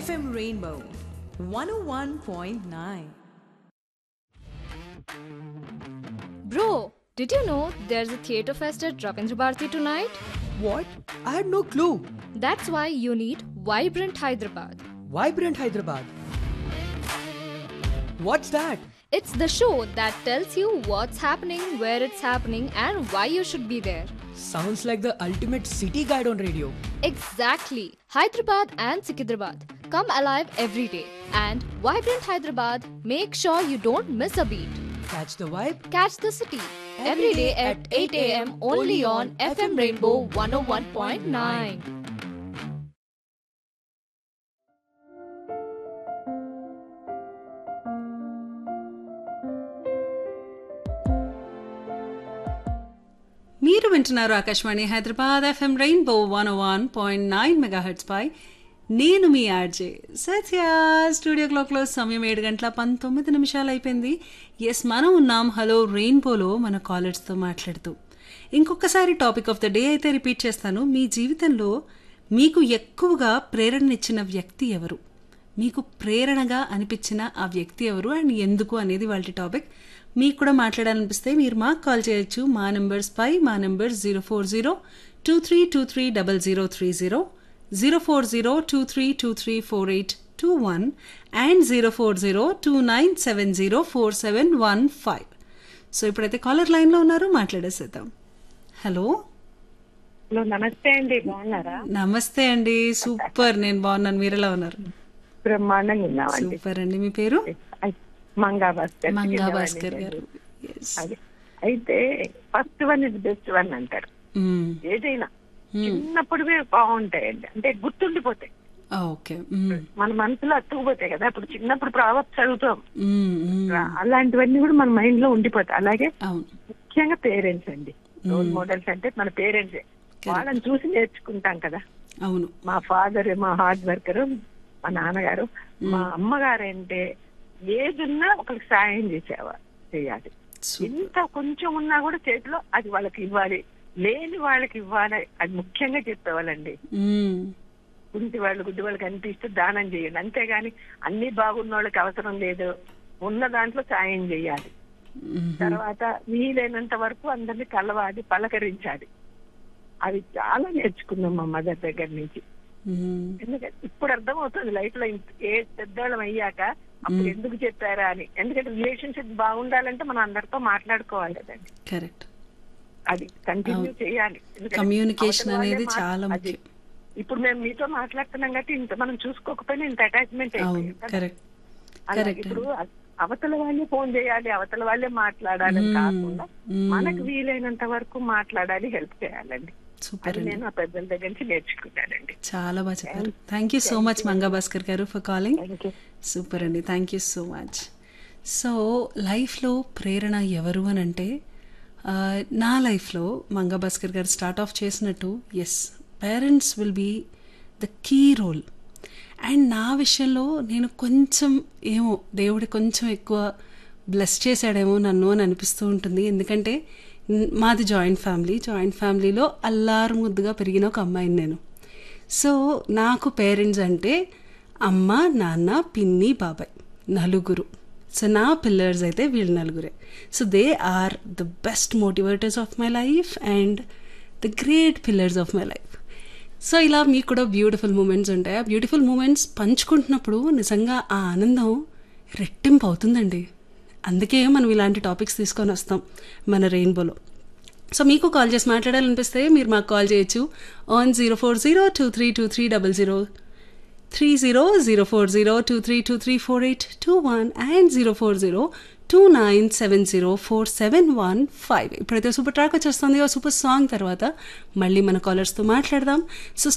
FM Rainbow 101.9. Bro, did you know there's a theatre fest at Ravindra Bharati tonight? What? I had no clue. That's why you need Vibrant Hyderabad. Vibrant Hyderabad. What's that? It's the show that tells you what's happening, where it's happening, and why you should be there. Sounds like the ultimate city guide on radio. Exactly. Hyderabad and Sikidrabad. Come alive every day. And Vibrant Hyderabad, make sure you don't miss a beat. Catch the vibe. Catch the city every day at 8 a.m. only on FM Rainbow 101.9. మీరు వింటున్నారు Akashvani Hyderabad FM Rainbow one one point nine megahertz పై నేను మీ RJ సత్య studio క్లాక్లో సమయం ఏడు గంటల పంతొమ్మిది నిమిషాలు అయిపోయింది ఎస్ మనం ఉన్నాం హలో రెయిన్బోలో మన కాలర్స్తో మాట్లాడుతూ ఇంకొకసారి టాపిక్ ఆఫ్ ద డే అయితే రిపీట్ చేస్తాను మీ జీవితంలో మీకు ఎక్కువగా ప్రేరణనిచ్చిన వ్యక్తి ఎవరు మీకు ప్రేరణగా అనిపించిన ఆ వ్యక్తి ఎవరు అండ్ ఎందుకు అనేది వాళ్ళ టాపిక్ మీకు కూడా మాట్లాడాలనిపిస్తే మీరు మాకు కాల్ చేయొచ్చు మా నెంబర్స్ పై మా number zero four zero two three two three double zero three zero zero four zero two three two three four eight two one and zero four zero two nine seven zero four seven one five so ఇప్పుడైతే కాలర్ లైన్లో ఉన్నారు మాట్లాడేసేద్దాం hello hello నమస్తే అండి బాగున్నారా నమస్తే అండి super నేను బాగున్నాను మీరు ఎలా ఉన్నారు బ్రహ్మాండంగా ఉన్నామండి సూపర్ అండి మీ పేరు ఐ- మంగా భాస్కర్ మంగా భాస్కర్ గారు Yes. అదే. అయితే first one is best one అంటారు మ్మ్. ఏదైనా చిన్నప్పుడువే బాగుంటాయండి అంటే గుర్తుండిపోతాయి ఆ, ఓకే మ్మ్. మన మనసులో అతుకుపోతాయి కదా ఇప్పుడు చిన్నప్పుడు ప్రావత్ చదువుతాం మ్మ్, మ్మ్. అలాంటివన్నీ కూడా మన మైండ్ లో ఉండిపోతాయి అలాగే అవును ముఖ్యంగా పేరెంట్స్ అండి రోల్ మోడల్స్ అంటే మన పేరెంట్సే వాళ్ళని చూసి నేర్చుకుంటాం కదా అవును మా ఫాదర్ మా హార్డ్ వర్కర్ మా నాన్నగారు మా అమ్మగారు అంటే ఏదున్నా ఒకరికి సాయం చేసేవా చేయాలి సూపర్ ఇంత కొంచెం ఉన్నా కూడా చేతిలో అది వాళ్ళకి ఇవ్వాలి లేని వాళ్ళకి ఇవ్వాలి అది ముఖ్యంగా చెప్పేవాళ్ళండి మ్మ్. గుంటి వాళ్ళు గుడ్డి వాళ్ళకి అనిపిస్తే దానం చేయండి అంతేగాని అన్ని బాగున్న వాళ్ళకి అవసరం లేదు ఉన్న దాంట్లో సాయం చేయాలి మ్మ్. తర్వాత వీలైనంత వరకు అందరినీ కలవాలి పలకరించాలి అది చాలా నేర్చుకున్నాం మా మదర్ దగ్గర నుంచి మ్మ్. ఎందుకంటే ఇప్పుడు అర్థమవుతుంది లైఫ్ లో ఇంత- ఏ పెద్దవాళ్ళం అయ్యాక అప్పుడు ఎందుకు చెప్పారా అని ఎందుకంటే రిలేషన్షిప్ బాగుండాలంటే మనం అందరితో మాట్లాడుకోవాలి కదండి కరెక్ట్ అది కంటిన్యూ చేయాలి ఎందుకంటే కమ్యూనికేషన్ అవతల వాళ్ళే అనేది మా- చాలా అది. ముఖ్యం ఇప్పుడు మేము మీతో మాట్లాడుతున్నాం కాబట్టి ఇంత మనం చూసుకోకపోయినా ఇంత అటాచ్మెంట్ అవును అయిపోయింది కదా. కరెక్ట్ అలాగే కరెక్ట్ ఇప్పుడు అ- అవతల వాళ్ళే ఫోన్ చేయాలి అవతల వాళ్ళే మాట్లాడాలని మ్మ్. కాకుండా మ్మ్. మనకు వీలైనంత వరకు మాట్లాడాలి హెల్ప్ చేయాలండి సూపర్ అది అండి నేను ఆ పెద్దల దగ్గర నుంచి నేర్చుకున్నానండి చాలా బాగా చెప్పారు thank you so much Manga Bhaskar garu for calling thank you super అండి thank you so much so లైఫ్లో ప్రేరణ ఎవరు అని అంటే ఆ, నా లైఫ్లో మంగా భాస్కర్ గారు స్టార్ట్ ఆఫ్ చేసినట్టు as parents will be the key role and నా విషయంలో నేను కొంచెం ఏమో దేవుడి కొంచెం ఎక్కువ బ్లెస్ చేశాడేమో నన్ను అని అనిపిస్తూ ఉంటుంది ఎందుకంటే న్- మాది జాయింట్ ఫ్యామిలీ జాయింట్ ఫ్యామిలీలో అల్లారు ముద్దుగా పెరిగిన ఒక అమ్మాయిని నేను సో నాకు పేరెంట్స్ అంటే అమ్మ నాన్న పిన్ని బాబాయ్ నలుగురు సో నా పిల్లర్స్ అయితే వీళ్ళు నలుగురే so they are the best motivators of my life and the great pillars of my life so ఇలా మీకు కూడా బ్యూటిఫుల్ మూమెంట్స్ ఉంటాయి ఆ బ్యూటిఫుల్ మూమెంట్స్ పంచుకుంటున్నప్పుడు నిజంగా ఆ ఆనందం రెట్టింపు అవుతుందండి అందుకే మనం ఇలాంటి టాపిక్స్ తీసుకొని వస్తాం మన రెయిన్బోలో సో మీకు కాల్ చేసి మాట్లాడాలనిపిస్తే మీరు మాకు కాల్ చేయొచ్చు on zero four zero two three two three double zero three zero zero four zero two three two three four eight two one and zero four zero two nine seven zero four seven one five ఇప్పుడైతే super track వచ్చేస్తుంది ఓ super song తర్వాత మళ్ళీ మన కాలర్స్తో మాట్లాడదాం so